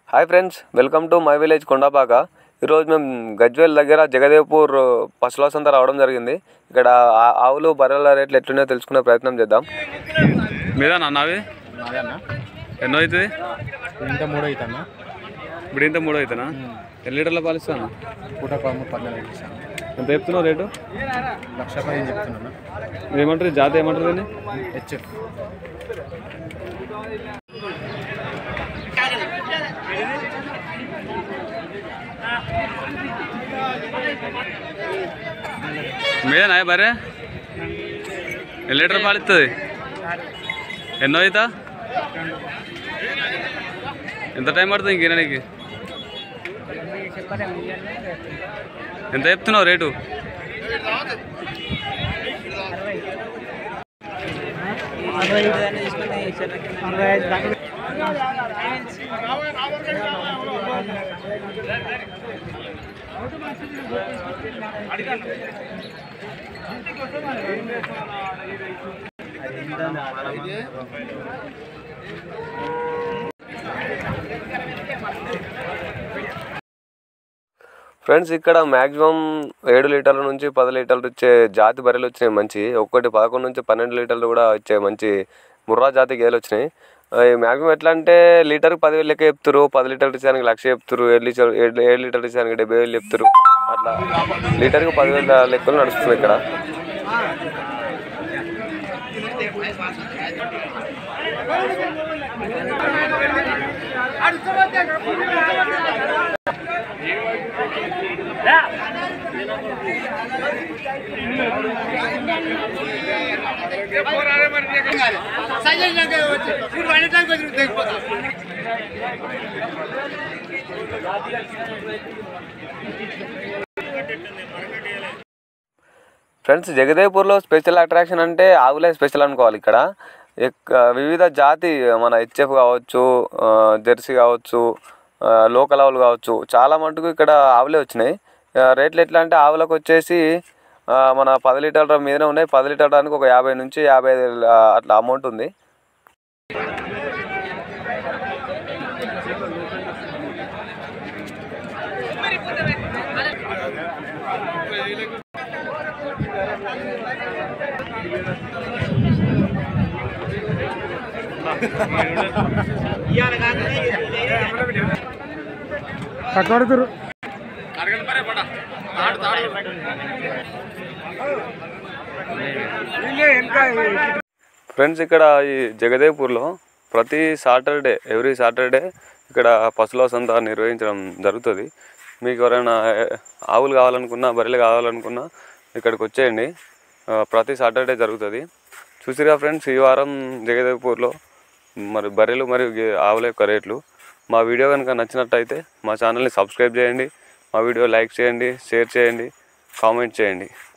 hi friends welcome to my village Kondapaka ఈరోజు మేము గజ్వేల్ దగ్గర జగదేవ్పూర్ పశువుల సంత రావడం జరిగింది ఇక్కడ ఆ- ఆవులు బర్రెల రేట్లు ఎట్లున్నాయో తెలుసుకునే ప్రయత్నం చేద్దాం మీదా నావి అదన్న ఎన్నో అవుతుంది ఇంత మూడో అవుతాను ఇప్పుడు ఇంత మూడో అవుతానా ఎన్ని లీటర్ల పాలిస్తాను పూట కొమ్మ పద్నాలుగు ఇస్తాను ఎంత చెప్తున్నావు రేటు లక్ష పదిహేను చెప్తున్నాను ఏమంటారు జాతి ఏమంటారు దీన్ని హెచ్ఎఫ్ మీదేనా బరే ఎన్ని లీటర్ పాలిస్తుంది ఎన్నో అవుతా ఎంత టైం పడుతుంది ఇంకేనా నీకు ఎంత చెప్తున్నావు రేటు ఫ్రెండ్స్ ఇక్కడ మ్యాక్సిమం ఏడు లీటర్ల నుంచి పది లీటర్లు వచ్చే జాతి బర్రెలు వచ్చినాయి మంచి ఒక్కటి పదకొండు నుంచి పన్నెండు లీటర్లు కూడా వచ్చే మంచి ముర్రా జాతి గేలు వచ్చినాయి మ్యాక్సిమం ఎట్లా అంటే లీటర్కి పదివేలు లెక్క చెప్తారు పది లీటర్లు ఇచ్చానికి లక్ష చెప్తారు ఏడు లీటర్ ఏడు ఏడు లీటర్లు ఇచ్చానికి డెబ్బై వేలు చెప్తారు అట్లా లీటర్కి పదివేల లెక్కలు నడుస్తుంది ఇక్కడ ఫ్రెండ్స్ జగదేవ్పూర్లో స్పెషల్ అట్రాక్షన్ అంటే ఆవులే స్పెషల్ అనుకోవాలి ఇక్కడ ఎక్- వివిధ జాతి మన హెచ్ఎఫ్ కావచ్చు ఆ, జెర్సీ కావచ్చు ఆ, లోకల్ ఆవులు కావచ్చు చాలా మటుకు ఇక్కడ ఆవులే వచ్చినాయి ఆ, రేట్లు ఎట్లా అంటే ఆవులకు వచ్చేసి ఆ, మన పది లీటర్ల మీదనే ఉన్నాయి పది లీటర్డానికి ఒక యాభై నుంచి యాభై ఐదు ఆ, అట్లా అమౌంట్ ఉంది ఫ్రెండ్స్ ఇక్కడ ఈ జగదేవ్పూర్లో ప్రతి సాటర్డే ఎవ్రీ సాటర్డే ఇక్కడ పశువుల సంత నిర్వహించడం జరుగుతుంది మీకు ఎవరైనా ఆవులు కావాలనుకున్నా బర్రెలు కావాలనుకున్నా ఇక్కడికి వచ్చేయండి ఆ, ప్రతి సాటర్డే జరుగుతుంది చూసిరా ఫ్రెండ్స్ ఈ వారం జగదేవ్పూర్లో మరి బర్రెలు మరియు గే- ఆవుల యొక్క రేట్లు మా వీడియో కనుక నచ్చినట్టయితే మా ఛానల్ని సబ్స్క్రైబ్ చేయండి మా వీడియో లైక్ చేయండి షేర్ చేయండి కామెంట్ చేయండి